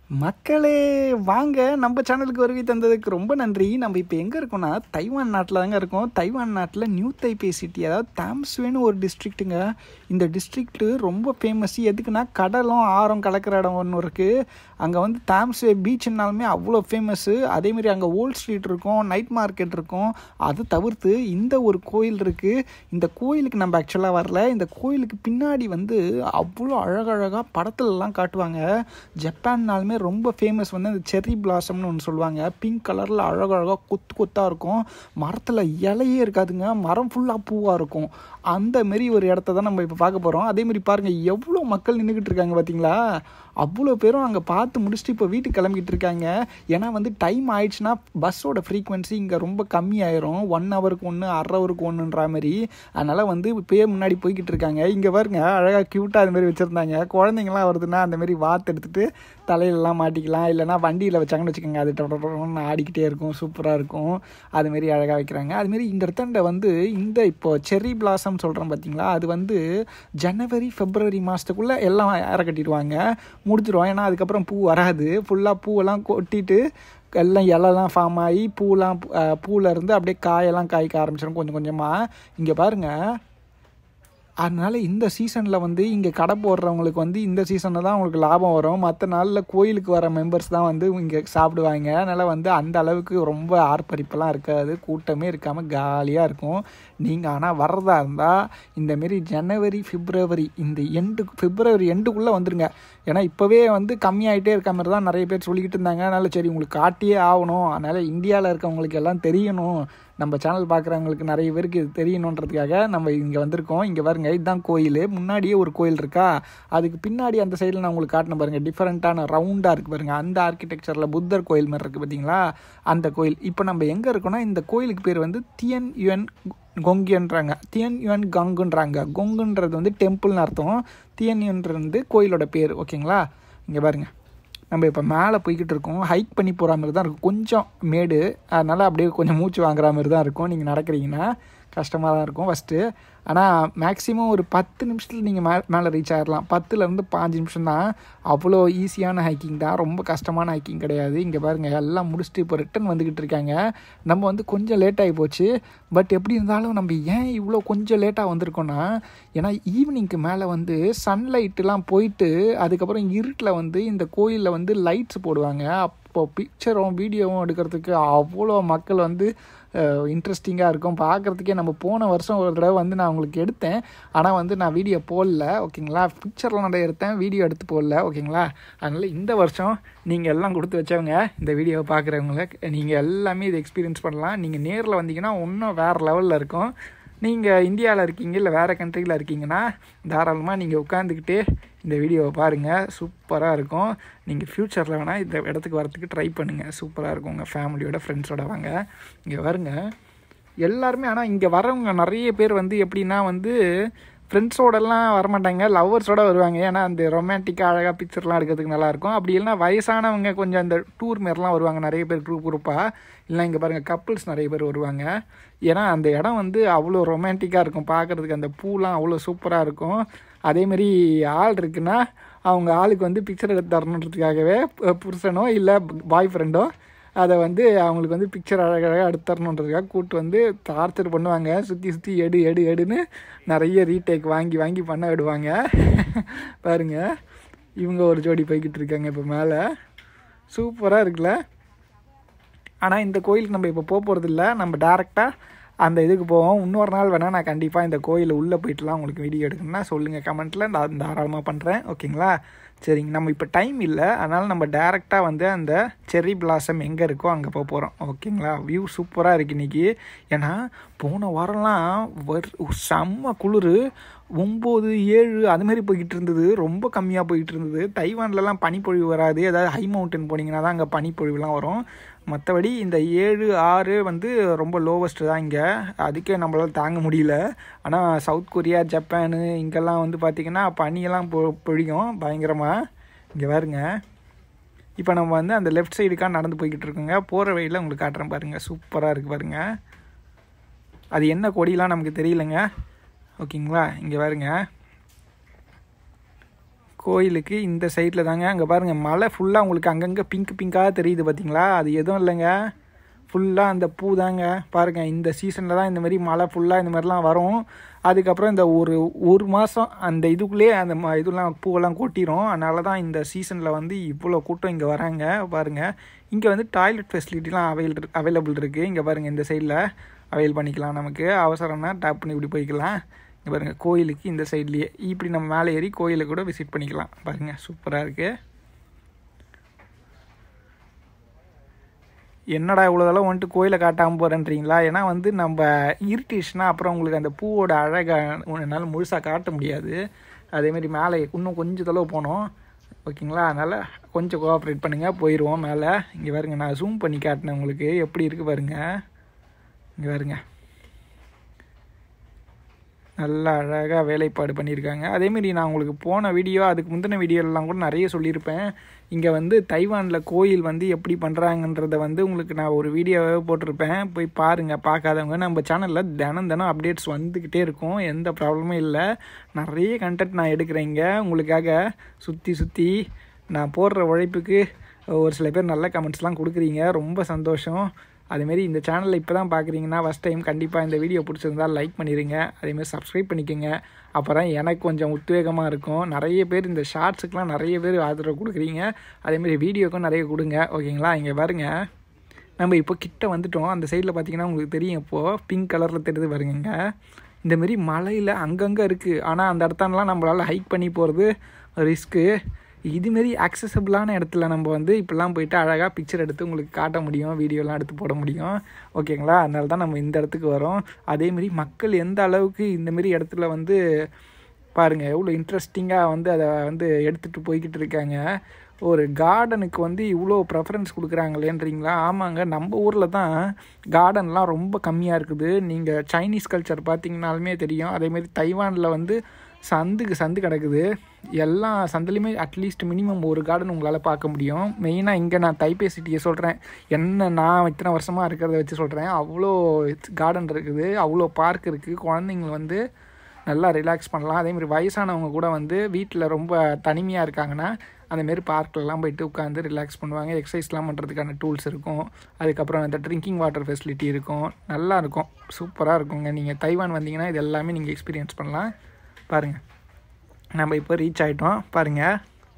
மக்களே வாங்க நம்ம சேனலுக்கு வருகை தந்ததுக்கு ரொம்ப நன்றி நம்ம இப்போ எங்கே இருக்கோம்னா தைவான் நாட்டில் தாங்க இருக்கோம் தைவான் நாட்டில் நியூ தைப்பே சிட்டி அதாவது தாம்ஸ்வேன்னு ஒரு டிஸ்ட்ரிக்ட்டுங்க இந்த டிஸ்ட்ரிக்ட்டு ரொம்ப ஃபேமஸ் எதுக்குன்னா கடலும் ஆறும் கலக்கிற இடம் ஒன்று இருக்குது அங்கே வந்து தாம்ஸ்வே பீச்னாலுமே அவ்வளோ ஃபேமஸ்ஸு அதேமாரி அங்கே ஓல்ட் ஸ்ட்ரீட் இருக்கும் நைட் மார்க்கெட் இருக்கும் அதை தவிர்த்து இந்த ஒரு கோயில் இருக்குது இந்த கோயிலுக்கு நம்ம ஆக்சுவலாக வரல இந்த கோயிலுக்கு பின்னாடி வந்து அவ்வளோ அழகழகாக படத்துலலாம் காட்டுவாங்க ஜப்பான்னாலுமே ரொம்ப ஃபேமஸ் வந்து அந்த செர்ரி பிளாசம்னு ஒன்று சொல்லுவாங்க பிங்க் கலரில் அழகழகாக கொத்து கொத்தாக இருக்கும் மரத்தில் இலையே இருக்காதுங்க மரம் ஃபுல்லாக பூவாக இருக்கும் அந்த மாரி ஒரு இடத்த தான் நம்ம இப்போ பார்க்க போகிறோம் அதேமாரி பாருங்கள் எவ்வளோ மக்கள் நின்றுக்கிட்டு இருக்காங்க பார்த்தீங்களா அவ்வளோ பேரும் அங்கே பார்த்து முடிச்சுட்டு இப்போ வீட்டுக்கு கிளம்பிக்கிட்டு இருக்காங்க ஏன்னா வந்து டைம் ஆயிடுச்சுன்னா பஸ்ஸோட ஃப்ரீக்வன்சி இங்கே ரொம்ப கம்மியாயிரும் ஒன் ஹவருக்கு ஒன்று அரை ஹவருக்கு ஒன்றுன்ற மாதிரி அதனால் வந்து இப்போயே முன்னாடி போய்கிட்டு இருக்காங்க இங்கே பாருங்க அழகாக க்யூட்டாக அது மாதிரி வச்சுருந்தாங்க குழந்தைங்களாம் வருதுன்னா அந்த மாதிரி வாத்து எடுத்துகிட்டு தலையிலலாம் மாட்டிக்கலாம் இல்லைனா வண்டியில் வச்சாங்கன்னு வச்சுக்கோங்க அது டொடன்னு ஆடிக்கிட்டே இருக்கும் சூப்பராக இருக்கும் அதுமாரி அழகாக வைக்கிறாங்க அதுமாரி இந்த இடத்தாண்ட வந்து இந்த இப்போ செர்ரி பிளாசம் சொல்கிறோம் பார்த்தீங்களா அது வந்து ஜனவரி பிப்ரவரி மாதத்துக்குள்ளே எல்லாம் இற கட்டிடுவாங்க முடிச்சிடுவோம் ஏன்னா அதுக்கப்புறம் பூ வராது ஃபுல்லாக பூவெல்லாம் கொட்டிட்டு எல்லாம் இலைலாம் ஃபார்ம் ஆகி பூலாம் பூவில் இருந்து அப்படியே காயெல்லாம் காய்க்க ஆரம்பிச்சிடும் கொஞ்சம் கொஞ்சமாக இங்கே பாருங்கள் அதனால் இந்த சீசனில் வந்து இங்கே கடை போடுறவங்களுக்கு வந்து இந்த சீசனில் தான் அவங்களுக்கு லாபம் வரும் மற்ற நாளில் கோயிலுக்கு வர மெம்பர்ஸ் தான் வந்து இங்கே சாப்பிடுவாங்க அதனால் வந்து அந்த அளவுக்கு ரொம்ப ஆர்ப்பரிப்பெல்லாம் இருக்காது கூட்டமே இருக்காமல் காலியாக இருக்கும் நீங்கள் ஆனால் வர்றதா இருந்தால் இந்தமாரி ஜனவரி பிப்ரவரி இந்த எண்டு பிப்ரவரி எண்டுக்குள்ளே வந்துடுங்க ஏன்னா இப்போவே வந்து கம்மியாகிட்டே இருக்க மாதிரி தான் நிறைய பேர் சொல்லிக்கிட்டு இருந்தாங்க அதனால் சரி உங்களுக்கு காட்டியே ஆகணும் அதனால் இந்தியாவில் இருக்கவங்களுக்கு எல்லாம் தெரியணும் நம்ம சேனல் பார்க்குறவங்களுக்கு நிறைய பேருக்கு இது தெரியணுன்றதுக்காக நம்ம இங்கே வந்திருக்கோம் இங்கே பாருங்க இதுதான் கோயில் முன்னாடியே ஒரு கோயில் இருக்கா அதுக்கு பின்னாடி அந்த சைடில் நான் உங்களுக்கு காட்டின பாருங்கள் டிஃப்ரெண்ட்டான ரவுண்டாக இருக்குது பாருங்கள் அந்த ஆர்கிடெக்சரில் புத்தர் கோயில் மாதிரி இருக்குது பார்த்தீங்களா அந்த கோயில் இப்போ நம்ம எங்கே இருக்கோம்னா இந்த கோயிலுக்கு பேர் வந்து தியன் யுவன் கொங்கியன்றாங்க தியன் யுவன் கங்குன்றாங்க கொங்குன்றது வந்து டெம்பிள்னு அர்த்தம் தியன் யுன்றது கோயிலோட பேர் ஓகேங்களா இங்கே பாருங்கள் நம்ம இப்போ மேலே போய்கிட்டு இருக்கோம் ஹைக் பண்ணி போகிற மாதிரி தான் இருக்கும் கொஞ்சம் மேடு அதனால் அப்படியே கொஞ்சம் மூச்சு வாங்குற மாதிரி தான் இருக்கும் நீங்கள் நடக்கிறீங்கன்னா கஷ்டமாக தான் இருக்கும் ஃபஸ்ட்டு ஆனால் மேக்ஸிமம் ஒரு பத்து நிமிஷத்தில் நீங்கள் மே மேலே ரீச் ஆகிடலாம் பத்துலேருந்து பாஞ்சு நிமிஷம் தான் அவ்வளோ ஈஸியான ஹைக்கிங் தான் ரொம்ப கஷ்டமான ஹைக்கிங் கிடையாது இங்கே பாருங்கள் எல்லாம் முடிச்சுட்டு இப்போ ரிட்டன் வந்துக்கிட்டு இருக்காங்க நம்ம வந்து கொஞ்சம் லேட் ஆகி போச்சு பட் எப்படி இருந்தாலும் நம்ம ஏன் இவ்வளோ கொஞ்சம் லேட்டாக வந்திருக்கோன்னா ஏன்னா ஈவினிங்க்கு மேலே வந்து சன்லைட்டுலாம் போயிட்டு அதுக்கப்புறம் இருட்டில் வந்து இந்த கோயிலில் வந்து லைட்ஸ் போடுவாங்க அப்போ பிக்சரும் வீடியோவும் எடுக்கிறதுக்கு அவ்வளோ மக்கள் வந்து இன்ட்ரெஸ்டிங்காக இருக்கும் பார்க்குறதுக்கே நம்ம போன வருஷம் ஒரு தடவை வந்து நான் உங்களுக்கு எடுத்தேன் ஆனால் வந்து நான் வீடியோ போடல ஓகேங்களா பிக்சர்லாம் நிறைய எடுத்தேன் வீடியோ எடுத்து போடல ஓகேங்களா அதனால் இந்த வருஷம் நீங்கள் எல்லாம் கொடுத்து வச்சவங்க இந்த வீடியோவை பார்க்குறவங்கள நீங்கள் எல்லாமே இதை எக்ஸ்பீரியன்ஸ் பண்ணலாம் நீங்கள் நேரில் வந்தீங்கன்னா இன்னும் வேறு லெவலில் இருக்கும் நீங்கள் இந்தியாவில் இருக்கீங்க இல்லை வேறு கண்ட்ரியில் இருக்கீங்கன்னா தாராளமாக நீங்கள் உட்காந்துக்கிட்டு இந்த வீடியோவை பாருங்கள் சூப்பராக இருக்கும் நீங்கள் ஃப்யூச்சரில் வேணால் இந்த இடத்துக்கு வரத்துக்கு ட்ரை பண்ணுங்கள் சூப்பராக இருக்கும் உங்கள் ஃபேமிலியோட ஃப்ரெண்ட்ஸோட வாங்க இங்கே வருங்க எல்லாருமே ஆனால் இங்கே வரவங்க நிறைய பேர் வந்து எப்படின்னா வந்து ஃப்ரெண்ட்ஸோடலாம் வரமாட்டாங்க லவ்வர்ஸோட வருவாங்க ஏன்னா அந்த ரொமான்டிக்காக அழகாக பிக்சர்லாம் எடுக்கிறதுக்கு நல்லாயிருக்கும் அப்படி இல்லைனா வயசானவங்க கொஞ்சம் அந்த டூர் மாரிலாம் வருவாங்க நிறைய பேர் குரூப் குரூப்பாக இல்லை இங்கே பாருங்கள் கப்புள்ஸ் நிறைய பேர் வருவாங்க ஏன்னா அந்த இடம் வந்து அவ்வளோ ரொமான்டிக்காக இருக்கும் பார்க்குறதுக்கு அந்த பூலாம் அவ்வளோ சூப்பராக இருக்கும் அதேமாரி ஆள் இருக்குன்னா அவங்க ஆளுக்கு வந்து பிக்சர் எடுத்து தரணுன்றதுக்காகவே புருஷனோ இல்லை பாய் ஃப்ரெண்டோ அதை வந்து அவங்களுக்கு வந்து பிக்சர் அழகழகாக எடுத்து தரணுன்றதுக்காக கூப்பிட்டு வந்து டார்ச்சர் பண்ணுவாங்க சுற்றி சுற்றி எடு எடு எடுன்னு நிறைய ரீடேக் வாங்கி வாங்கி பண்ண விடுவாங்க பாருங்கள் இவங்க ஒரு ஜோடி போய்கிட்டு இருக்காங்க இப்போ மேலே சூப்பராக இருக்குல்ல ஆனால் இந்த கோயிலுக்கு நம்ம இப்போ போக போகிறதில்ல நம்ம டேரெக்டாக அந்த இதுக்கு போவோம் இன்னொரு நாள் வேணால் நான் கண்டிப்பாக இந்த கோயில் உள்ளே போயிட்டுலாம் உங்களுக்கு வீடியோ எடுக்கணும்னா சொல்லுங்கள் கமெண்ட்டில் நான் தாராளமாக பண்ணுறேன் ஓகேங்களா சரிங்க நம்ம இப்போ டைம் இல்லை அதனால் நம்ம டேரெக்டாக வந்து அந்த செர்ரி பிளாசம் எங்கே இருக்கோ அங்கே போக போகிறோம் ஓகேங்களா வியூ சூப்பராக இருக்குது இன்றைக்கி ஏன்னா போன வாரம்லாம் செம்ம குளிர் ஒம்பது ஏழு அதுமாரி போய்கிட்டு இருந்தது ரொம்ப கம்மியாக போய்கிட்டு இருந்தது தைவான்லலாம் பனிப்பொழிவு வராது ஏதாவது ஹை மவுண்டன் போனீங்கன்னா தான் அங்கே பனிப்பொழிவுலாம் வரும் மற்றபடி இந்த ஏழு ஆறு வந்து ரொம்ப லோவஸ்ட்டு தான் இங்கே அதுக்கே நம்மளால் தாங்க முடியல ஆனால் சவுத் கொரியா ஜப்பானு இங்கெல்லாம் வந்து பார்த்திங்கன்னா பனியெல்லாம் பொ பொழியும் பயங்கரமாக இங்கே பாருங்க இப்போ நம்ம வந்து அந்த லெஃப்ட் சைடுக்காக நடந்து போய்கிட்டு இருக்கோங்க போகிற வழியில் உங்களுக்கு காட்டுறேன் பாருங்கள் சூப்பராக இருக்குது பாருங்கள் அது என்ன கொடியெலாம் நமக்கு தெரியலங்க ஓகேங்களா இங்கே பாருங்க கோயிலுக்கு இந்த சைடில் தாங்க அங்கே பாருங்கள் மலை ஃபுல்லாக உங்களுக்கு அங்கங்கே பிங்க் பிங்காக தெரியுது பார்த்தீங்களா அது எதுவும் இல்லைங்க ஃபுல்லாக அந்த பூ தாங்க பாருங்கள் இந்த சீசனில் தான் இந்த மாதிரி மழை ஃபுல்லாக இந்த மாதிரிலாம் வரும் அதுக்கப்புறம் இந்த ஒரு ஒரு மாதம் அந்த இதுக்குள்ளேயே அந்த ம இதெல்லாம் பூவெல்லாம் கொட்டிடும் அதனால தான் இந்த சீசனில் வந்து இவ்வளோ கூட்டம் இங்கே வராங்க பாருங்கள் இங்கே வந்து டாய்லெட் ஃபெசிலிட்டிலாம் அவைல் அவைலபிள் இருக்குது இங்கே பாருங்கள் இந்த சைடில் அவைல் பண்ணிக்கலாம் நமக்கு அவசரம்னா டேப் பண்ணி இப்படி போய்க்கலாம் இங்கே பாருங்கள் கோயிலுக்கு இந்த சைட்லேயே இப்படி நம்ம மேலே ஏறி கோயிலை கூட விசிட் பண்ணிக்கலாம் பாருங்கள் சூப்பராக இருக்குது என்னடா இவ்வளோ தடவை வந்துட்டு கோயிலை காட்டாமல் போகிறேன்றீங்களா ஏன்னா வந்து நம்ம இருட்டிச்சுன்னா அப்புறம் உங்களுக்கு அந்த பூவோட அழகை என்னால் முழுசாக காட்ட முடியாது அதேமாரி மேலே இன்னும் கொஞ்சம் தொலைவு போனோம் ஓகேங்களா அதனால் கொஞ்சம் கோஆப்ரேட் பண்ணுங்கள் போயிடுவோம் மேலே இங்கே பாருங்க நான் ஜூம் பண்ணி காட்டினேன் உங்களுக்கு எப்படி இருக்குது பாருங்கள் இங்கே பாருங்க நல்லா அழகாக வேலைப்பாடு பண்ணியிருக்காங்க அதேமாரி நான் உங்களுக்கு போன வீடியோ அதுக்கு முந்தின வீடியோலாம் கூட நிறைய சொல்லியிருப்பேன் இங்கே வந்து தைவானில் கோயில் வந்து எப்படி பண்ணுறாங்கன்றத வந்து உங்களுக்கு நான் ஒரு வீடியோவே போட்டிருப்பேன் போய் பாருங்கள் பார்க்காதவங்க நம்ம சேனலில் தினம் தினம் அப்டேட்ஸ் வந்துக்கிட்டே இருக்கும் எந்த ப்ராப்ளமும் இல்லை நிறைய கண்டென்ட் நான் எடுக்கிறேங்க உங்களுக்காக சுற்றி சுற்றி நான் போடுற உழைப்புக்கு ஒரு சில பேர் நல்ல கமெண்ட்ஸ்லாம் கொடுக்குறீங்க ரொம்ப சந்தோஷம் அதேமாரி இந்த சேனலில் இப்போ தான் பார்க்குறீங்கன்னா ஃபஸ்ட் டைம் கண்டிப்பாக இந்த வீடியோ பிடிச்சிருந்தால் லைக் பண்ணிடுங்க அதேமாரி சப்ஸ்கிரைப் பண்ணிக்கோங்க அப்போ தான் எனக்கு கொஞ்சம் உத்வேகமாக இருக்கும் நிறைய பேர் இந்த ஷார்ட்ஸுக்கெலாம் நிறைய பேர் ஆதரவு கொடுக்குறீங்க அதேமாரி வீடியோக்கும் நிறைய கொடுங்க ஓகேங்களா இங்கே பாருங்கள் நம்ம இப்போ கிட்ட வந்துட்டோம் அந்த சைடில் பார்த்தீங்கன்னா உங்களுக்கு தெரியும் இப்போது பிங்க் கலரில் தெரியுது பாருங்க இந்தமாரி மலையில் அங்கங்கே இருக்குது ஆனால் அந்த இடத்தானலாம் நம்மளால் ஹைக் பண்ணி போகிறது ரிஸ்க்கு இதுமாரி அக்சசபிளான இடத்துல நம்ம வந்து இப்படிலாம் போயிட்டு அழகாக பிக்சர் எடுத்து உங்களுக்கு காட்ட முடியும் வீடியோலாம் எடுத்து போட முடியும் ஓகேங்களா அதனால தான் நம்ம இந்த இடத்துக்கு வரோம் அதேமாரி மக்கள் எந்த அளவுக்கு இந்தமாரி இடத்துல வந்து பாருங்கள் எவ்வளோ இன்ட்ரெஸ்டிங்காக வந்து அதை வந்து எடுத்துகிட்டு போய்கிட்டு இருக்காங்க ஒரு கார்டனுக்கு வந்து இவ்வளோ ப்ரெஃபரன்ஸ் கொடுக்குறாங்களேன்றீங்களா ஆமாங்க நம்ம ஊரில் தான் கார்டன்லாம் ரொம்ப கம்மியாக இருக்குது நீங்கள் சைனீஸ் கல்ச்சர் பார்த்தீங்கனாலுமே தெரியும் அதேமாரி தைவானில் வந்து சந்துக்கு சந்து கிடக்குது எல்லா சந்துலேயுமே அட்லீஸ்ட் மினிமம் ஒரு கார்டன் உங்களால் பார்க்க முடியும் மெயினாக இங்கே நான் தைப்பே சிட்டியை சொல்கிறேன் என்ன நான் இத்தனை வருஷமாக இருக்கிறத வச்சு சொல்கிறேன் அவ்வளோ கார்டன் இருக்குது அவ்வளோ பார்க் இருக்குது குழந்தைங்க வந்து நல்லா ரிலாக்ஸ் பண்ணலாம் அதேமாதிரி வயசானவங்க கூட வந்து வீட்டில் ரொம்ப தனிமையாக இருக்காங்கன்னா அந்தமாரி பார்க்கிலலாம் போயிட்டு உட்காந்து ரிலாக்ஸ் பண்ணுவாங்க எக்ஸசைஸ்லாம் பண்ணுறதுக்கான டூல்ஸ் இருக்கும் அதுக்கப்புறம் அந்த ட்ரிங்கிங் வாட்டர் ஃபெசிலிட்டி இருக்கும் நல்லா இருக்கும் சூப்பராக இருக்குங்க நீங்கள் தைவான் வந்தீங்கன்னா இது எல்லாமே நீங்கள் எக்ஸ்பீரியன்ஸ் பண்ணலாம் பாருங்கள் நம்ம இப்போ ரீச் ஆகிட்டோம் பாருங்கள்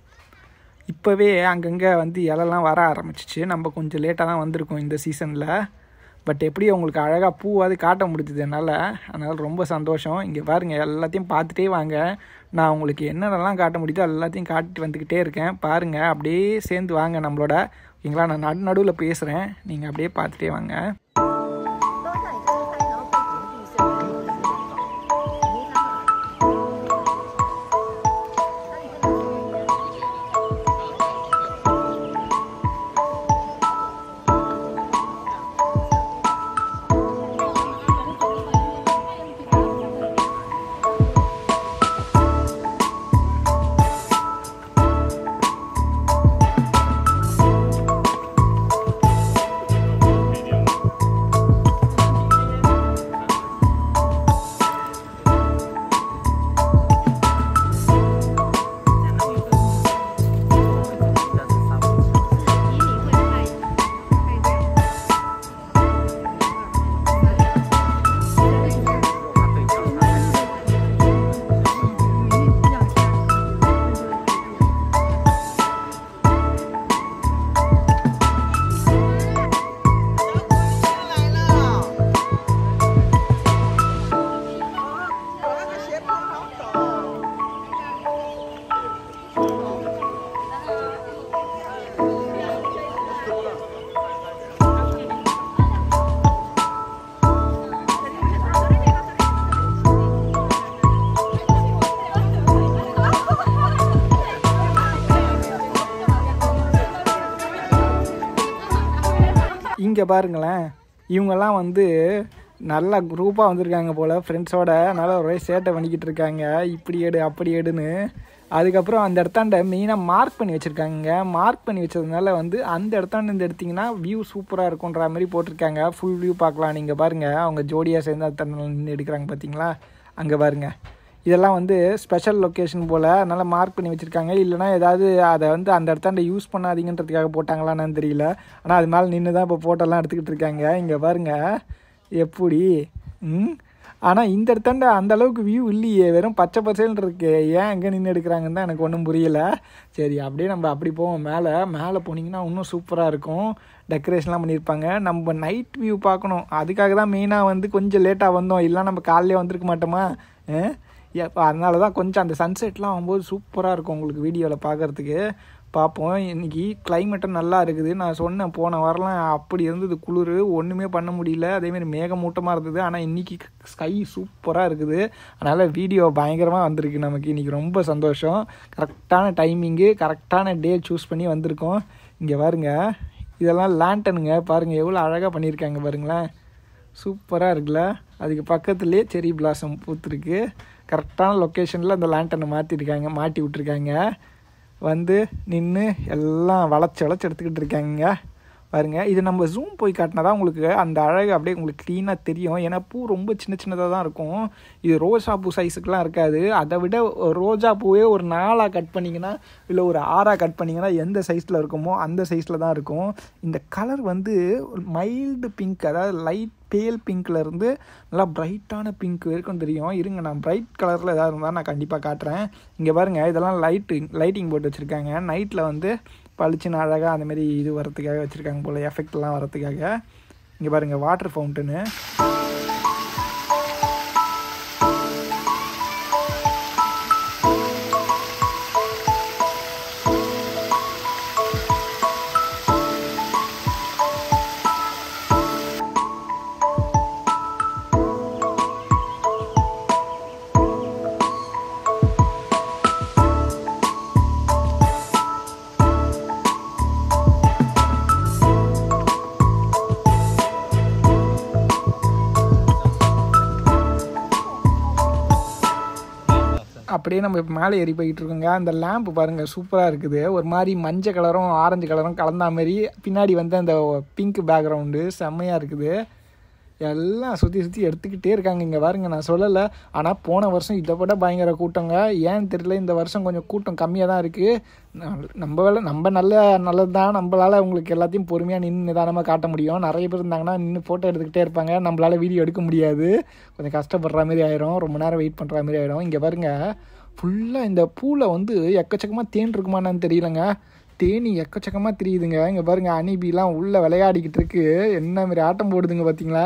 இப்போவே அங்கங்கே வந்து இலெல்லாம் வர ஆரம்பிச்சிச்சு நம்ம கொஞ்சம் லேட்டாக தான் வந்திருக்கோம் இந்த சீசனில் பட் எப்படி உங்களுக்கு அழகாக பூவாது காட்ட முடிஞ்சது என்னால் அதனால் ரொம்ப சந்தோஷம் இங்கே பாருங்கள் எல்லாத்தையும் பார்த்துட்டே வாங்க நான் உங்களுக்கு என்னென்னலாம் காட்ட முடியுதோ எல்லாத்தையும் காட்டிட்டு வந்துக்கிட்டே இருக்கேன் பாருங்கள் அப்படியே சேர்ந்து வாங்க நம்மளோட ஓகேங்களா நான் நடு நடுவில் பேசுகிறேன் நீங்கள் அப்படியே பார்த்துட்டே வாங்க 都像你这个拍，然后背景绿色的，你可以看到。那你真的是以你会拍拍这样。 இங்கே பாருங்களேன் இவங்கெல்லாம் வந்து நல்லா குரூப்பாக வந்திருக்காங்க போல் ஃப்ரெண்ட்ஸோட நல்லா ஒரே சேட்டை பண்ணிக்கிட்டு இருக்காங்க இப்படி எடு அப்படி எடுன்னு அதுக்கப்புறம் அந்த இடத்தாண்ட மெயினாக மார்க் பண்ணி வச்சுருக்காங்க மார்க் பண்ணி வச்சதுனால வந்து அந்த இடத்தாண்ட இருந்து எடுத்திங்கன்னா வியூ சூப்பராக இருக்குன்ற மாதிரி போட்டிருக்காங்க ஃபுல் வியூ பார்க்கலாம் நீங்கள் பாருங்கள் அவங்க ஜோடியாக சேர்ந்து அந்த நின்று எடுக்கிறாங்க பார்த்தீங்களா அங்கே பாருங்கள் இதெல்லாம் வந்து ஸ்பெஷல் லொக்கேஷன் போல் அதனால் மார்க் பண்ணி வச்சுருக்காங்க இல்லைனா ஏதாவது அதை வந்து அந்த இடத்தாண்ட யூஸ் பண்ணாதீங்கன்றதுக்காக போட்டாங்களான்னு தெரியல ஆனால் அது மேலே நின்று தான் இப்போ ஃபோட்டோலாம் எடுத்துக்கிட்டு இருக்காங்க இங்கே பாருங்க எப்படி ம் ஆனால் இந்த இடத்தாண்ட அந்த அளவுக்கு வியூ இல்லையே வெறும் பச்சை பச்சைன்னு இருக்கு ஏன் எங்கே நின்று எடுக்கிறாங்கன்னு தான் எனக்கு ஒன்றும் புரியல சரி அப்படியே நம்ம அப்படி போவோம் மேலே மேலே போனீங்கன்னா இன்னும் சூப்பராக இருக்கும் டெக்கரேஷன்லாம் பண்ணியிருப்பாங்க நம்ம நைட் வியூ பார்க்கணும் அதுக்காக தான் மெயினாக வந்து கொஞ்சம் லேட்டாக வந்தோம் இல்லை நம்ம காலையிலே வந்திருக்க மாட்டோமா அதனால தான் கொஞ்சம் அந்த சன்செட்லாம் ஆகும்போது சூப்பராக இருக்கும் உங்களுக்கு வீடியோவில் பார்க்குறதுக்கு பார்ப்போம் இன்றைக்கி கிளைமேட்டும் நல்லா இருக்குது நான் சொன்னேன் போன வாரம்லாம் அப்படி இருந்தது குளிர் ஒன்றுமே பண்ண முடியல அதேமாரி மேகமூட்டமாக இருந்தது ஆனால் இன்றைக்கி ஸ்கை சூப்பராக இருக்குது அதனால் வீடியோ பயங்கரமாக வந்திருக்கு நமக்கு இன்றைக்கி ரொம்ப சந்தோஷம் கரெக்டான டைமிங்கு கரெக்டான டே சூஸ் பண்ணி வந்திருக்கோம் இங்கே பாருங்க இதெல்லாம் லேண்டனுங்க பாருங்கள் எவ்வளோ அழகாக பண்ணியிருக்காங்க பாருங்களேன் சூப்பராக இருக்குல்ல அதுக்கு பக்கத்துலேயே செரி பிளாசம் பூத்துருக்கு கரெக்டான லொக்கேஷனில் அந்த லேண்டனை மாற்றிருக்காங்க மாட்டி விட்ருக்காங்க வந்து நின்று எல்லாம் வளைச்சி வளைச்சி எடுத்துக்கிட்டு இருக்காங்க பாருங்க இது நம்ம ஜூம் போய் காட்டினா தான் உங்களுக்கு அந்த அழகு அப்படியே உங்களுக்கு க்ளீனாக தெரியும் ஏன்னா பூ ரொம்ப சின்ன சின்னதாக தான் இருக்கும் இது ரோஜா பூ சைஸுக்கெலாம் இருக்காது அதை விட ரோஜா பூவே ஒரு நாலாக கட் பண்ணிங்கன்னா இல்லை ஒரு ஆறாக கட் பண்ணிங்கன்னா எந்த சைஸில் இருக்குமோ அந்த சைஸில் தான் இருக்கும் இந்த கலர் வந்து மைல்டு பிங்க் அதாவது லைட் பேல் பிங்க்கில் இருந்து நல்லா பிரைட்டான பிங்க் வரைக்கும் தெரியும் இருங்க நான் பிரைட் கலரில் ஏதாவது இருந்தால் நான் கண்டிப்பாக காட்டுறேன் இங்கே பாருங்கள் இதெல்லாம் லைட்டிங் லைட்டிங் போட்டு வச்சுருக்காங்க நைட்டில் வந்து பளிச்சுன்னு அழகாக அந்த மாதிரி இது வரத்துக்காக வச்சுருக்காங்க போல் எஃபெக்ட்லாம் வரத்துக்காக இங்கே பாருங்கள் வாட்டர் ஃபவுண்டனு அப்படியே நம்ம இப்போ மேலே ஏறி போயிட்டு இருக்கோங்க அந்த லேம்ப் பாருங்கள் சூப்பராக இருக்குது ஒரு மாதிரி மஞ்சள் கலரும் ஆரஞ்சு கலரும் கலந்தா மாதிரி பின்னாடி வந்து அந்த பிங்க் பேக்ரவுண்டு செம்மையாக இருக்குது எல்லாம் சுற்றி சுற்றி எடுத்துக்கிட்டே இருக்காங்க இங்கே பாருங்க நான் சொல்லலை ஆனால் போன வருஷம் இதை விட பயங்கர கூட்டங்க ஏன்னு தெரியல இந்த வருஷம் கொஞ்சம் கூட்டம் கம்மியாக தான் இருக்குது நம்ம வேலை நம்ம நல்ல நல்லது தான் நம்மளால் உங்களுக்கு எல்லாத்தையும் பொறுமையாக நின்று நிதானமாக காட்ட முடியும் நிறைய பேர் இருந்தாங்கன்னா நின்று ஃபோட்டோ எடுத்துக்கிட்டே இருப்பாங்க நம்மளால் வீடியோ எடுக்க முடியாது கொஞ்சம் கஷ்டப்படுற மாதிரி ஆயிரும் ரொம்ப நேரம் வெயிட் பண்ணுற மாதிரி ஆயிரும் இங்கே பாருங்க ஃபுல்லாக இந்த பூவில் வந்து எக்கச்சக்கமாக தேன் இருக்குமான்னு தெரியலங்க தேனி எக்கச்சக்கமாக தெரியுதுங்க இங்கே பாருங்க அனிபிலாம் உள்ளே விளையாடிக்கிட்டு இருக்கு என்ன மாதிரி ஆட்டம் போடுதுங்க பார்த்தீங்களா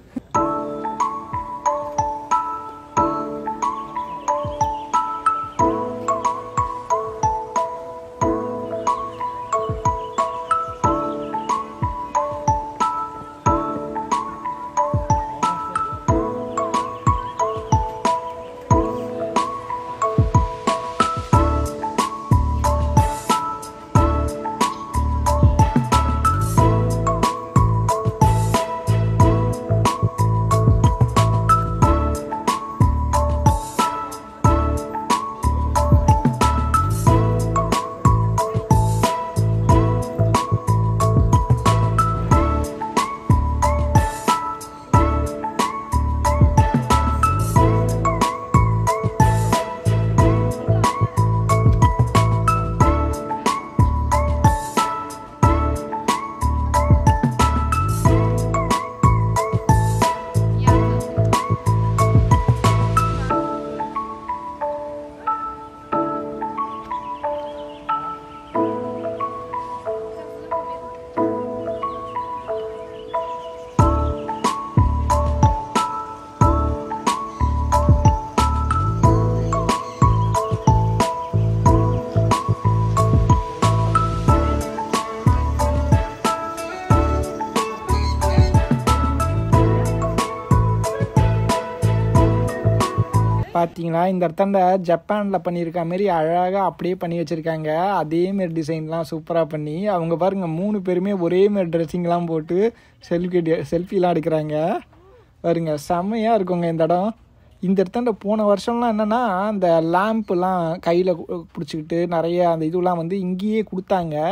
பார்த்தீங்களா இந்த இடத்தாண்ட ஜப்பானில் பண்ணியிருக்க மாரி அழகாக அப்படியே பண்ணி வச்சுருக்காங்க அதேமாரி டிசைன்லாம் சூப்பராக பண்ணி அவங்க பாருங்க மூணு பேருமே ஒரே மாரி ட்ரெஸ்ஸிங்லாம் போட்டு செல்ஃபி செல்ஃபிலாம் எடுக்கிறாங்க பாருங்க செம்மையாக இருக்குங்க இந்த இடம் இந்த இடத்தாண்ட போன வருஷம்லாம் என்னென்னா அந்த லேம்ப்லாம் கையில் பிடிச்சிக்கிட்டு நிறைய அந்த இதுலாம் வந்து இங்கேயே கொடுத்தாங்க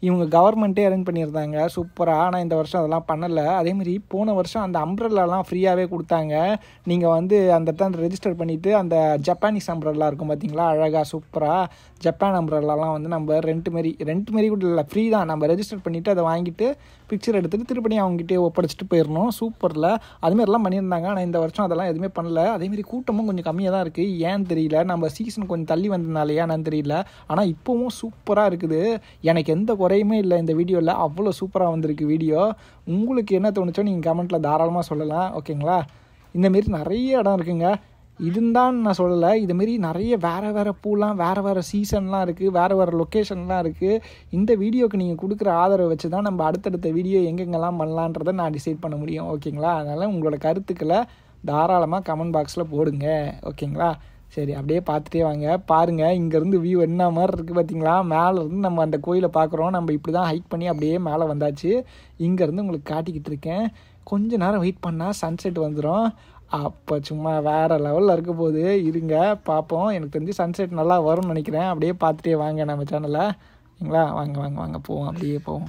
இவங்க கவர்மெண்ட்டே அரேஞ்ச் பண்ணியிருந்தாங்க சூப்பராக ஆனால் இந்த வருஷம் அதெல்லாம் பண்ணலை அதேமாதிரி போன வருஷம் அந்த அம்ப்ரெல்லாலாம் ஃப்ரீயாகவே கொடுத்தாங்க நீங்கள் வந்து அந்த இடத்துல ரெஜிஸ்டர் பண்ணிவிட்டு அந்த ஜப்பானீஸ் அம்ப்ரெல்லா இருக்கும் பார்த்தீங்களா அழகாக சூப்பராக ஜப்பான் அம்ப்ரெல்லாலாம் வந்து நம்ம ரெண்ட் மாரி ரெண்ட் மாரி கூட இல்லை ஃப்ரீ தான் நம்ம ரெஜிஸ்டர் பண்ணிவிட்டு அதை வாங்கிட்டு பிக்சர் எடுத்துகிட்டு திருப்பி அவங்ககிட்டே ஒப்படைச்சிட்டு போயிடணும் சூப்பரில் அதுமாரிலாம் பண்ணியிருந்தாங்க ஆனால் இந்த வருஷம் அதெல்லாம் எதுவுமே பண்ணல அதேமாரி கூட்டமும் கொஞ்சம் கம்மியாக தான் இருக்குது ஏன்னு தெரியல நம்ம சீசன் கொஞ்சம் தள்ளி வந்ததுனாலயா என்னன்னு தெரியல ஆனால் இப்போவும் சூப்பராக இருக்குது எனக்கு எந்த குறையுமே இல்லை இந்த வீடியோவில் அவ்வளோ சூப்பராக வந்திருக்கு வீடியோ உங்களுக்கு என்ன தோணுச்சோ நீங்கள் கமெண்ட்டில் தாராளமாக சொல்லலாம் ஓகேங்களா இந்தமாரி நிறைய இடம் இருக்குங்க இதுதான் நான் சொல்லலை இதுமாரி நிறைய வேறு வேறு பூலாம் வேறு வேறு சீசன்லாம் இருக்குது வேறு வேறு லொக்கேஷன்லாம் இருக்குது இந்த வீடியோக்கு நீங்கள் கொடுக்குற ஆதரவை வச்சு தான் நம்ம அடுத்தடுத்த வீடியோ எங்கெங்கெல்லாம் பண்ணலான்றதை நான் டிசைட் பண்ண முடியும் ஓகேங்களா அதனால் உங்களோட கருத்துக்களை தாராளமாக கமெண்ட் பாக்ஸில் போடுங்க ஓகேங்களா சரி அப்படியே பார்த்துட்டே வாங்க பாருங்கள் இங்கேருந்து வியூ என்ன மாதிரி இருக்குது பார்த்தீங்களா மேலே இருந்து நம்ம அந்த கோயிலை பார்க்குறோம் நம்ம இப்படி தான் ஹைக் பண்ணி அப்படியே மேலே வந்தாச்சு இங்கேருந்து உங்களுக்கு காட்டிக்கிட்டு இருக்கேன் கொஞ்ச நேரம் வெயிட் பண்ணால் சன்செட் வந்துடும் அப்போ சும்மா வேறு லெவலில் இருக்க போது இருங்க பார்ப்போம் எனக்கு தெரிஞ்சு சன்செட் நல்லா வரும்னு நினைக்கிறேன் அப்படியே பார்த்துட்டே வாங்க நம்ம சேனலை சரிங்களா வாங்க வாங்க வாங்க போவோம் அப்படியே போவோம்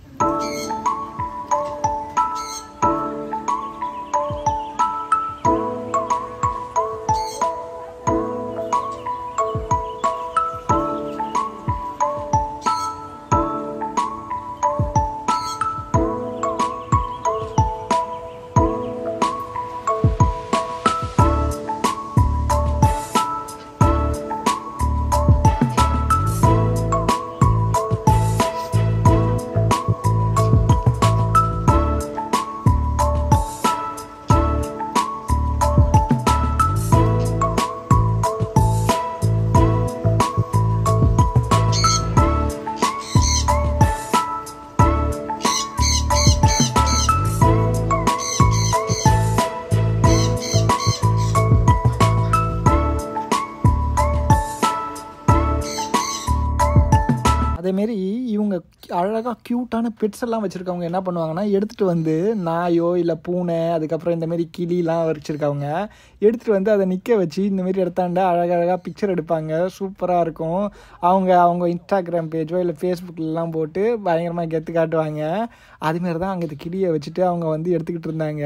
அதேமாரி இவங்க அழகாக க்யூட்டான பெட்ஸ் எல்லாம் வச்சுருக்கவங்க என்ன பண்ணுவாங்கன்னா எடுத்துகிட்டு வந்து நாயோ இல்லை பூனை அதுக்கப்புறம் இந்தமாரி கிளிலாம் வச்சுருக்கவங்க எடுத்துகிட்டு வந்து அதை நிற்க வச்சு இந்தமாரி எடுத்தாண்ட அழகழகாக பிக்சர் எடுப்பாங்க சூப்பராக இருக்கும் அவங்க அவங்க இன்ஸ்டாகிராம் பேஜோ இல்லை ஃபேஸ்புக்கிலலாம் போட்டு பயங்கரமாக கெத்து காட்டுவாங்க அதுமாரி தான் அங்கே இந்த கிளியை வச்சுட்டு அவங்க வந்து எடுத்துக்கிட்டு இருந்தாங்க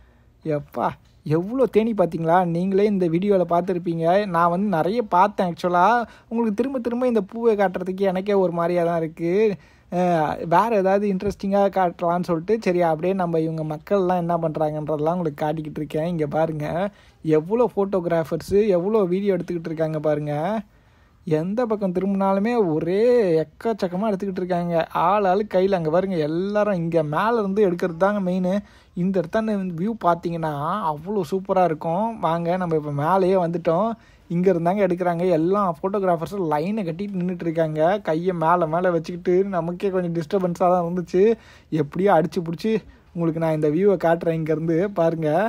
எப்பா எவ்வளோ தேனி பார்த்தீங்களா நீங்களே இந்த வீடியோவில் பார்த்துருப்பீங்க நான் வந்து நிறைய பார்த்தேன் ஆக்சுவலாக உங்களுக்கு திரும்ப திரும்ப இந்த பூவை காட்டுறதுக்கு எனக்கே ஒரு மாதிரியாக தான் இருக்குது வேறு ஏதாவது இன்ட்ரெஸ்டிங்காக காட்டலான்னு சொல்லிட்டு சரி அப்படியே நம்ம இவங்க மக்கள்லாம் என்ன பண்ணுறாங்கன்றதெல்லாம் உங்களுக்கு காட்டிக்கிட்டு இருக்கேன் இங்கே பாருங்கள் எவ்வளோ ஃபோட்டோகிராஃபர்ஸு எவ்வளோ வீடியோ எடுத்துக்கிட்டு இருக்காங்க பாருங்கள் எந்த பக்கம் திரும்பினாலுமே ஒரே எக்கச்சக்கமாக எடுத்துக்கிட்டு இருக்காங்க ஆள் ஆள் கையில் அங்கே பாருங்க எல்லாரும் இங்கே மேலே இருந்து எடுக்கிறது தாங்க மெயின் இந்த இடத்த வியூ பார்த்தீங்கன்னா அவ்வளோ சூப்பராக இருக்கும் வாங்க நம்ம இப்போ மேலேயே வந்துட்டோம் இங்கே இருந்தாங்க எடுக்கிறாங்க எல்லா ஃபோட்டோகிராஃபர்ஸும் லைனை கட்டிட்டு நின்றுட்டு இருக்காங்க கையை மேலே மேலே வச்சுக்கிட்டு நமக்கே கொஞ்சம் டிஸ்டர்பன்ஸாக தான் இருந்துச்சு எப்படியோ அடிச்சு பிடிச்சி உங்களுக்கு நான் இந்த வியூவை காட்டுறேன் இங்கேருந்து பாருங்கள்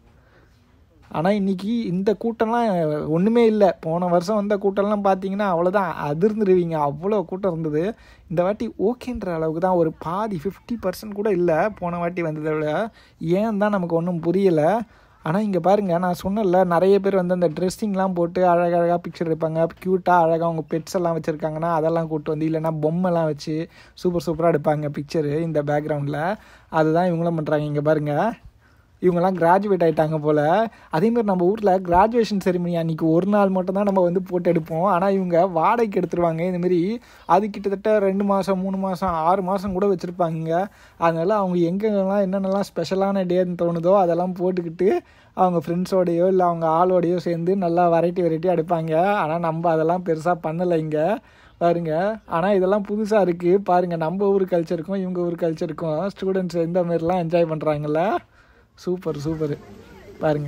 ஆனால் இன்றைக்கி இந்த கூட்டம்லாம் ஒன்றுமே இல்லை போன வருஷம் வந்த கூட்டம்லாம் பார்த்தீங்கன்னா அவ்வளோதான் அதிர்ந்துருவீங்க அவ்வளோ கூட்டம் இருந்தது இந்த வாட்டி ஓகேன்ற அளவுக்கு தான் ஒரு பாதி ஃபிஃப்டி பர்சன்ட் கூட இல்லை போன வாட்டி வந்ததை விட ஏன் தான் நமக்கு ஒன்றும் புரியலை ஆனால் இங்கே பாருங்கள் நான் சொன்னல நிறைய பேர் வந்து அந்த ட்ரெஸ்ஸிங்லாம் போட்டு அழகழகாக பிக்சர் எடுப்பாங்க க்யூட்டாக அழகாக அவங்க பெட்ஸ் எல்லாம் வச்சுருக்காங்கன்னா அதெல்லாம் கூட்டு வந்து இல்லைனா பொம்மைலாம் வச்சு சூப்பர் சூப்பராக எடுப்பாங்க பிக்சரு இந்த பேக்ரவுண்டில் அதுதான் இவங்களும் பண்ணுறாங்க இங்கே பாருங்கள் இவங்கெல்லாம் கிராஜுவேட் ஆகிட்டாங்க போல் அதேமாதிரி நம்ம ஊரில் கிராஜுவேஷன் செரிமனி அன்றைக்கி ஒரு நாள் மட்டும் தான் நம்ம வந்து போட்டு எடுப்போம் ஆனால் இவங்க வாடகைக்கு எடுத்துருவாங்க இந்தமாரி அது கிட்டத்தட்ட ரெண்டு மாதம் மூணு மாதம் ஆறு மாதம் கூட வச்சுருப்பாங்க அதனால் அவங்க எங்கெங்கெல்லாம் என்னென்னலாம் ஸ்பெஷலான டேன்னு தோணுதோ அதெல்லாம் போட்டுக்கிட்டு அவங்க ஃப்ரெண்ட்ஸோடையோ இல்லை அவங்க ஆளோடையோ சேர்ந்து நல்லா வெரைட்டி வெரைட்டியாக எடுப்பாங்க ஆனால் நம்ம அதெல்லாம் பெருசாக பண்ணலை இங்கே பாருங்க ஆனால் இதெல்லாம் புதுசாக இருக்குது பாருங்கள் நம்ம ஊர் கல்ச்சருக்கும் இவங்க ஊர் கல்ச்சருக்கும் ஸ்டூடெண்ட்ஸ் எந்த மாதிரிலாம் என்ஜாய் பண்ணுறாங்கல்ல சூப்பர் சூப்பர் பாருங்க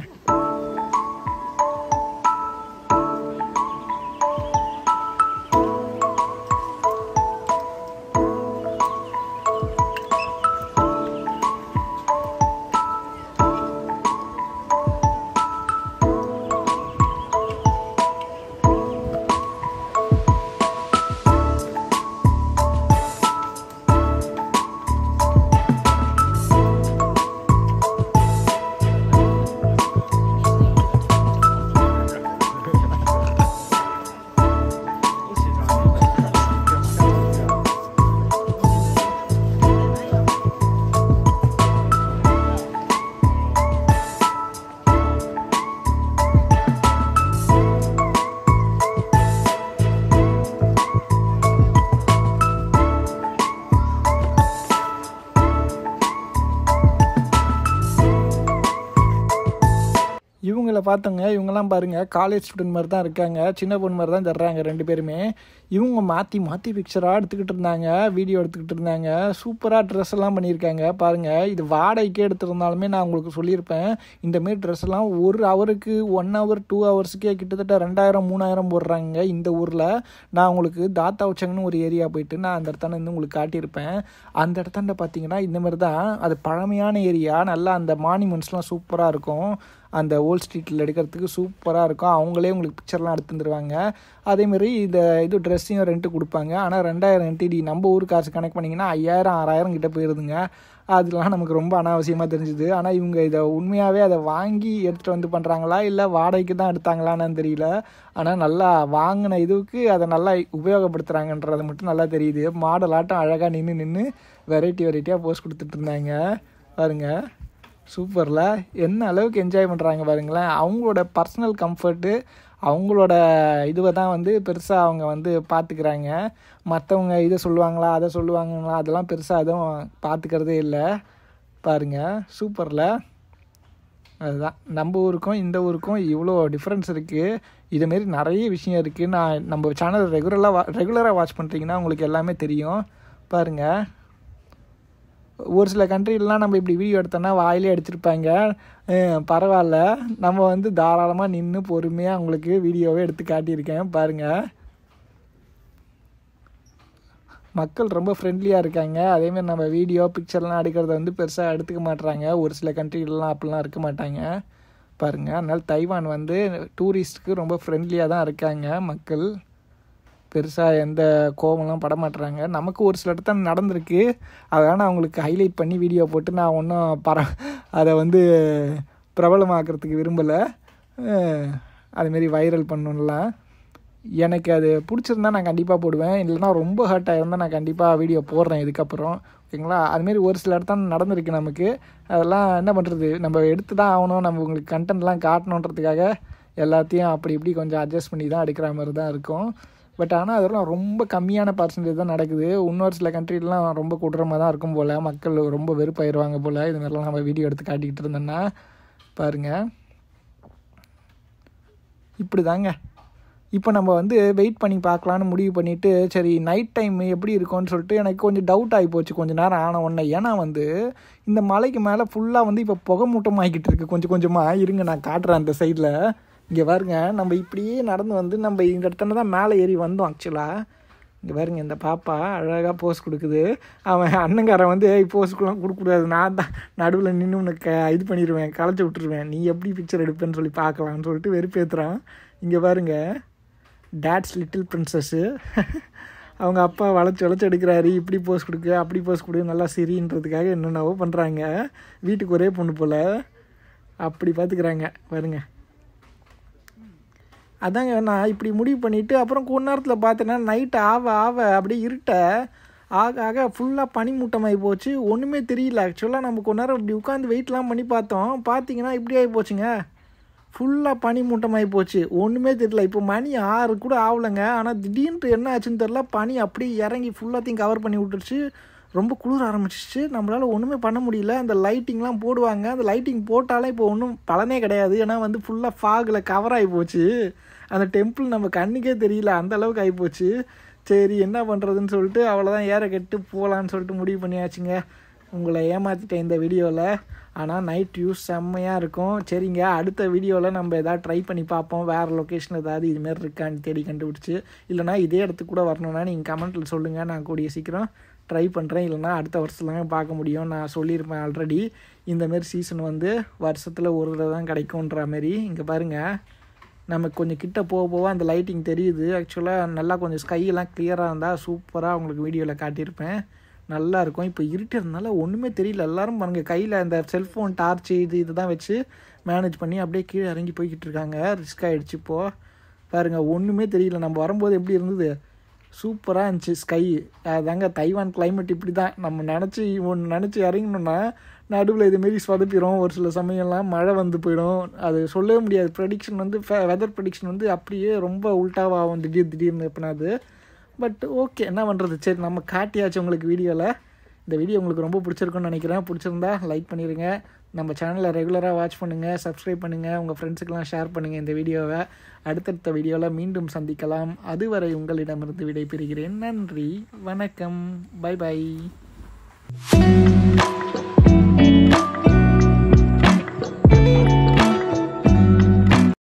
இவங்கள பார்த்தோங்க இவங்கெல்லாம் பாருங்கள் காலேஜ் ஸ்டூடெண்ட் மாதிரி தான் இருக்காங்க சின்ன பொண்ணு மாதிரி தான் தர்றாங்க ரெண்டு பேருமே இவங்க மாற்றி மாற்றி பிக்சராக எடுத்துக்கிட்டு இருந்தாங்க வீடியோ எடுத்துக்கிட்டு இருந்தாங்க சூப்பராக ட்ரெஸ் எல்லாம் பண்ணியிருக்காங்க பாருங்கள் இது வாடகைக்கே எடுத்திருந்தாலுமே நான் உங்களுக்கு சொல்லியிருப்பேன் இந்தமாரி ட்ரெஸ் எல்லாம் ஒரு ஹவருக்கு ஒன் ஹவர் டூ ஹவர்ஸுக்கே கிட்டத்தட்ட ரெண்டாயிரம் மூணாயிரம் போடுறாங்க இந்த ஊரில் நான் உங்களுக்கு தாத்தா உச்சங்கன்னு ஒரு ஏரியா போயிட்டு நான் அந்த இடத்தாண்ட இருந்து உங்களுக்கு காட்டியிருப்பேன் அந்த இடத்தாண்ட பார்த்தீங்கன்னா இந்த மாதிரி தான் அது பழமையான ஏரியா நல்லா அந்த மானுமெண்ட்ஸ்லாம் சூப்பராக இருக்கும் அந்த ஓல்ட் ஸ்ட்ரீட்டில் எடுக்கிறதுக்கு சூப்பராக இருக்கும் அவங்களே உங்களுக்கு பிக்சர்லாம் எடுத்து தந்துருவாங்க அதேமாரி இந்த இது ட்ரெஸ்ஸையும் ரெண்ட்டு கொடுப்பாங்க ஆனால் ரெண்டாயிரம் என்டிடி நம்ம ஊர் காசு கனெக்ட் பண்ணிங்கன்னா ஐயாயிரம் ஆறாயிரம் கிட்ட போயிருதுங்க அதெல்லாம் நமக்கு ரொம்ப அனாவசியமாக தெரிஞ்சுது ஆனால் இவங்க இதை உண்மையாகவே அதை வாங்கி எடுத்துகிட்டு வந்து பண்ணுறாங்களா இல்லை வாடகைக்கு தான் எடுத்தாங்களான்னு தெரியல ஆனால் நல்லா வாங்கின இதுவுக்கு அதை நல்லா உபயோகப்படுத்துகிறாங்கன்றது மட்டும் நல்லா தெரியுது மாடலாட்டம் அழகாக நின்று நின்று வெரைட்டி வெரைட்டியாக போஸ்ட் கொடுத்துட்டு இருந்தாங்க பாருங்கள் சூப்பரில் என்ன அளவுக்கு என்ஜாய் பண்ணுறாங்க பாருங்களேன் அவங்களோட பர்சனல் கம்ஃபர்ட்டு அவங்களோட இதுவை தான் வந்து பெருசாக அவங்க வந்து பார்த்துக்கிறாங்க மற்றவங்க இதை சொல்லுவாங்களா அதை சொல்லுவாங்களா அதெல்லாம் பெருசாக எதுவும் பார்த்துக்கிறதே இல்லை பாருங்கள் சூப்பரில் அதுதான் நம்ம ஊருக்கும் இந்த ஊருக்கும் இவ்வளோ டிஃப்ரென்ஸ் இருக்குது இதுமாரி நிறைய விஷயம் இருக்குது நான் நம்ம சேனல் ரெகுலராக வா ரெகுலராக வாட்ச் பண்ணுறீங்கன்னா உங்களுக்கு எல்லாமே தெரியும் பாருங்கள் ஒரு சில கண்ட்ரிலலாம் நம்ம இப்படி வீடியோ எடுத்தோன்னா வாயிலே எடுத்திருப்பாங்க அஹ் பரவாயில்ல நம்ம வந்து தாராளமாக நின்று பொறுமையாக உங்களுக்கு வீடியோவே எடுத்து காட்டியிருக்கேன் பாருங்கள் மக்கள் ரொம்ப ஃப்ரெண்ட்லியாக இருக்காங்க அதேமாதிரி நம்ம வீடியோ பிக்சர்லாம் எடுக்கிறத வந்து பெருசாக எடுத்துக்க மாட்றாங்க ஒரு சில கண்ட்ரிலலாம் அப்படிலாம் இருக்க மாட்டாங்க பாருங்கள் அதனால் தைவான் வந்து டூரிஸ்ட்டுக்கு ரொம்ப ஃப்ரெண்ட்லியாக தான் இருக்காங்க மக்கள் பெருசாக எந்த கோவம்லாம் பட மாட்டுறாங்க நமக்கு ஒரு சில இடத்துல நடந்திருக்கு அதனால் நான் உங்களுக்கு ஹைலைட் பண்ணி வீடியோ போட்டு நான் ஒன்றும் பர அதை வந்து பிரபலமாக்குறதுக்கு விரும்பலை அதுமாரி வைரல் பண்ணணும்லாம் எனக்கு அது பிடிச்சிருந்தா நான் கண்டிப்பாக போடுவேன் இல்லைனா ரொம்ப ஹர்ட் ஆகிருந்தால் நான் கண்டிப்பாக வீடியோ போடுறேன் இதுக்கப்புறம் ஓகேங்களா அதுமாரி ஒரு சில இடத்துல நடந்திருக்கு நமக்கு அதெல்லாம் என்ன பண்ணுறது நம்ம எடுத்து தான் ஆகணும் நம்ம உங்களுக்கு கண்டென்ட்லாம் காட்டணுன்றதுக்காக எல்லாத்தையும் அப்படி இப்படி கொஞ்சம் அட்ஜஸ்ட் பண்ணி தான் எடுக்கிற மாதிரி தான் இருக்கும் பட் ஆனால் அதெல்லாம் ரொம்ப கம்மியான பர்சன்டேஜ் தான் நடக்குது இன்னொரு சில கண்ட்ரிலாம் ரொம்ப கொடூரமாக தான் இருக்கும் போல் மக்கள் ரொம்ப வெறுப்பாயிருவாங்க போல் இது மாதிரிலாம் நம்ம வீடியோ எடுத்து காட்டிக்கிட்டு இருந்தோன்னா பாருங்கள் இப்படி தாங்க இப்போ நம்ம வந்து வெயிட் பண்ணி பார்க்கலான்னு முடிவு பண்ணிவிட்டு சரி நைட் டைம் எப்படி இருக்கும்னு சொல்லிட்டு எனக்கு கொஞ்சம் டவுட் ஆகி போச்சு கொஞ்சம் நேரம் ஆன உடனே ஏன்னா வந்து இந்த மலைக்கு மேலே ஃபுல்லாக வந்து இப்போ புகை மூட்டமாகிக்கிட்டு இருக்கு கொஞ்சம் கொஞ்சமாக இருங்க நான் காட்டுறேன் அந்த சைடில் இங்கே பாருங்க நம்ம இப்படியே நடந்து வந்து நம்ம இந்த இடத்துல தான் மேலே ஏறி வந்தோம் ஆக்சுவலாக இங்கே பாருங்க இந்த பாப்பா அழகாக போஸ் கொடுக்குது அவன் அண்ணங்காரன் வந்து ஏய் போஸ்க்குலாம் கொடுக்கக்கூடாது நான் தான் நடுவில் நின்று உனக்கு இது பண்ணிடுவேன் களைச்சி விட்டுருவேன் நீ எப்படி பிக்சர் எடுப்பேன்னு சொல்லி பார்க்கலான்னு சொல்லிட்டு வெறுப்பேற்றுறான் இங்கே பாருங்க டேட்ஸ் லிட்டில் பிரின்சஸ்ஸு அவங்க அப்பா வளைச்சி வளைச்சி எடுக்கிறாரு இப்படி போஸ் கொடுக்கு அப்படி போஸ் கொடு நல்லா சிரின்றதுக்காக என்னென்னவோ பண்ணுறாங்க வீட்டுக்கு ஒரே பொண்ணு போல் அப்படி பார்த்துக்கிறாங்க பாருங்க அதாங்க நான் இப்படி முடிவு பண்ணிவிட்டு அப்புறம் கொஞ்ச நேரத்தில் பார்த்தேன்னா நைட்டு ஆவ ஆவ அப்படியே இருட்ட ஆக ஆக ஃபுல்லாக பனிமூட்டமாகி போச்சு ஒன்றுமே தெரியல ஆக்சுவலாக நம்ம கொஞ்ச நேரம் இப்படி உட்காந்து வெயிட்லாம் பண்ணி பார்த்தோம் பார்த்தீங்கன்னா இப்படி ஆகி போச்சுங்க ஃபுல்லாக பனி மூட்டமாகி போச்சு ஒன்றுமே தெரியல இப்போ மணி ஆறு கூட ஆகலைங்க ஆனால் திடீர்னு என்ன ஆச்சுன்னு தெரில பனி அப்படியே இறங்கி ஃபுல்லாத்தையும் கவர் பண்ணி விட்டுருச்சு ரொம்ப குளிர ஆரம்பிச்சிச்சு நம்மளால் ஒன்றுமே பண்ண முடியல அந்த லைட்டிங்லாம் போடுவாங்க அந்த லைட்டிங் போட்டாலே இப்போ ஒன்றும் பலனே கிடையாது ஏன்னா வந்து ஃபுல்லாக ஃபாகில் கவர் ஆகி போச்சு அந்த டெம்பிள் நம்ம கண்ணுக்கே தெரியல அந்த அளவுக்கு ஆகி போச்சு சரி என்ன பண்ணுறதுன்னு சொல்லிட்டு அவ்வளோதான் ஏற கெட்டு போகலான்னு சொல்லிட்டு முடிவு பண்ணியாச்சுங்க உங்களை ஏமாற்றிட்டேன் இந்த வீடியோவில் ஆனால் நைட் வியூஸ் செம்மையாக இருக்கும் சரிங்க அடுத்த வீடியோவில் நம்ம எதாவது ட்ரை பண்ணி பார்ப்போம் வேறு லொக்கேஷன் ஏதாவது இதுமாரி இருக்கான்னு தேடி கண்டுபிடிச்சி இல்லைனா இதே இடத்துக்கு கூட வரணும்னா நீங்கள் கமெண்ட்டில் சொல்லுங்கள் நான் கூடிய சீக்கிரம் ட்ரை பண்ணுறேன் இல்லைனா அடுத்த வருஷத்துலாம் பார்க்க முடியும் நான் சொல்லியிருப்பேன் ஆல்ரெடி இந்தமாரி சீசன் வந்து வருஷத்தில் ஒரு தடவை தான் கிடைக்குன்ற மாரி இங்கே பாருங்கள் நமக்கு கொஞ்சம் கிட்ட போக போக அந்த லைட்டிங் தெரியுது ஆக்சுவலாக நல்லா கொஞ்சம் ஸ்கையெல்லாம் கிளியராக இருந்தால் சூப்பராக உங்களுக்கு வீடியோவில் காட்டியிருப்பேன் நல்லா இருக்கும் இப்போ இருட்டுறதுனால ஒன்றுமே தெரியல எல்லாரும் பாருங்க கையில் அந்த செல்ஃபோன் டார்ச் இது இதுதான் வச்சு மேனேஜ் பண்ணி அப்படியே கீழே இறங்கி போய்கிட்டு இருக்காங்க ரிஸ்க் ஆகிடுச்சு இப்போது பாருங்கள் ஒன்றுமே தெரியல நம்ம வரும்போது எப்படி இருந்தது சூப்பராக இருந்துச்சு ஸ்கை அதாங்க தைவான் கிளைமேட் இப்படி தான் நம்ம நினச்சி ஒன்று நினச்சி இறங்கணுன்னா நடுவில் இதுமாரி சொதப்பிடும் ஒரு சில சமயம்லாம் மழை வந்து போயிடும் அது சொல்லவே முடியாது ப்ரெடிக்ஷன் வந்து வெதர் ப்ரெடிக்ஷன் வந்து அப்படியே ரொம்ப உல்ட்டாவாகும் திடீர் திடீர்னு எப்பனாது பட் ஓகே என்ன பண்ணுறது சரி நம்ம காட்டியாச்சு உங்களுக்கு வீடியோவில் இந்த வீடியோ உங்களுக்கு ரொம்ப பிடிச்சிருக்குன்னு நினைக்கிறேன் பிடிச்சிருந்தா லைக் பண்ணிடுங்க நம்ம சேனலை ரெகுலராக வாட்ச் பண்ணுங்கள் சப்ஸ்கிரைப் பண்ணுங்கள் உங்கள் ஃப்ரெண்ட்ஸுக்கெல்லாம் ஷேர் பண்ணுங்கள் இந்த வீடியோவை அடுத்தடுத்த வீடியோவில் மீண்டும் சந்திக்கலாம் அதுவரை உங்களிடமிருந்து விடைபெறுகிறேன் நன்றி வணக்கம் பை பை